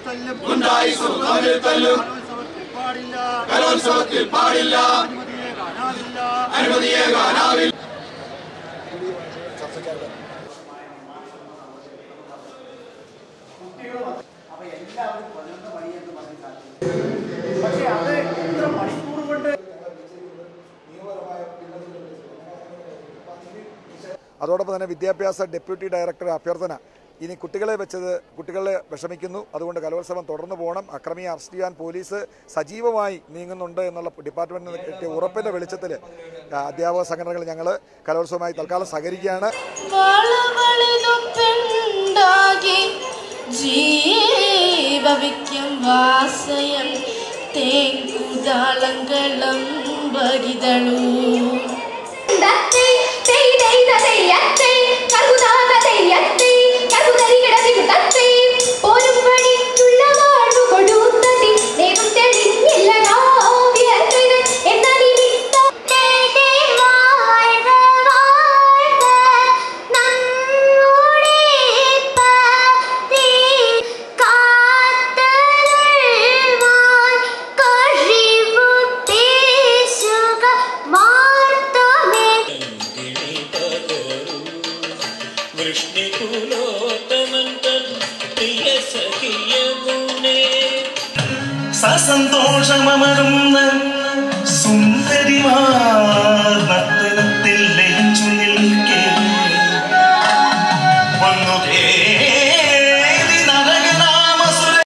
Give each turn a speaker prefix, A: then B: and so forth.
A: തല്ലും
B: ഗുണ്ടായിസം തമ്മിൽ തല്ലും
A: കലോത്സവത്തിൽ പാടില്ല
B: കലോത്സവത്തിൽ പാടില്ല
A: അനുമതിയെ കാണാനില്ല
B: അനുമതിയേകാനാവില്ല
C: അപ്പൊ എല്ലാവരും പതിനൊന്ന് മണി എന്ന് പറഞ്ഞ് കാത്തിരിക്കും. പക്ഷേ അത് എത്ര മണിക്കൂർ കൊണ്ട്
D: അതോടൊപ്പം തന്നെ വിദ്യാഭ്യാസ ഡെപ്യൂട്ടി ഡയറക്ടർ അഭ്യർത്ഥന ഇനി കുട്ടികളെ വെച്ചത് കുട്ടികളെ വിഷമിക്കുന്നു അതുകൊണ്ട് കലോത്സവം തുടർന്നു പോകണം അക്രമിയെ അറസ്റ്റ് ചെയ്യാൻ പോലീസ് സജീവമായി നീങ്ങുന്നുണ്ട് എന്നുള്ള ഡിപ്പാർട്ട്മെന്റിൽ നിന്ന് കിട്ടിയ ഉറപ്പിന്റെ വെളിച്ചത്തിൽ അധ്യാപക സംഘടനകൾ ഞങ്ങൾ കലോത്സവമായി തൽക്കാലം സഹകരിക്കുകയാണ്
E: വളവളിതൊപ്പെണ്ടാകി ജീവവിക്കം വാസയം തേങ്കുതാളങ്കളം വരിതളൂ
F: ദത്തൈ തൈ തൈ തൈ അത്തൈ കർകുദാത തൈ അത്തൈ കർകുദരി കിടതി തത്തൈ ഒരു പണിക്കുള്ള വാഴു കൊടുത്തതി ദൈവം തെളിഞ്ഞില്ല കാവ്യത്തിൽ എന്നതി വിട്ട வாழ்க வாழ்க நம்முடைய பதி காத்தருள்வாய் கழிவு பேசுக மார்த்தமே
G: വൃഷ്ണികുലോത്തമന്ത പ്രിയ സഖിയ ഗുണേ
H: സസന്തോഷമമരുന്ന സുന്ദരിമാർ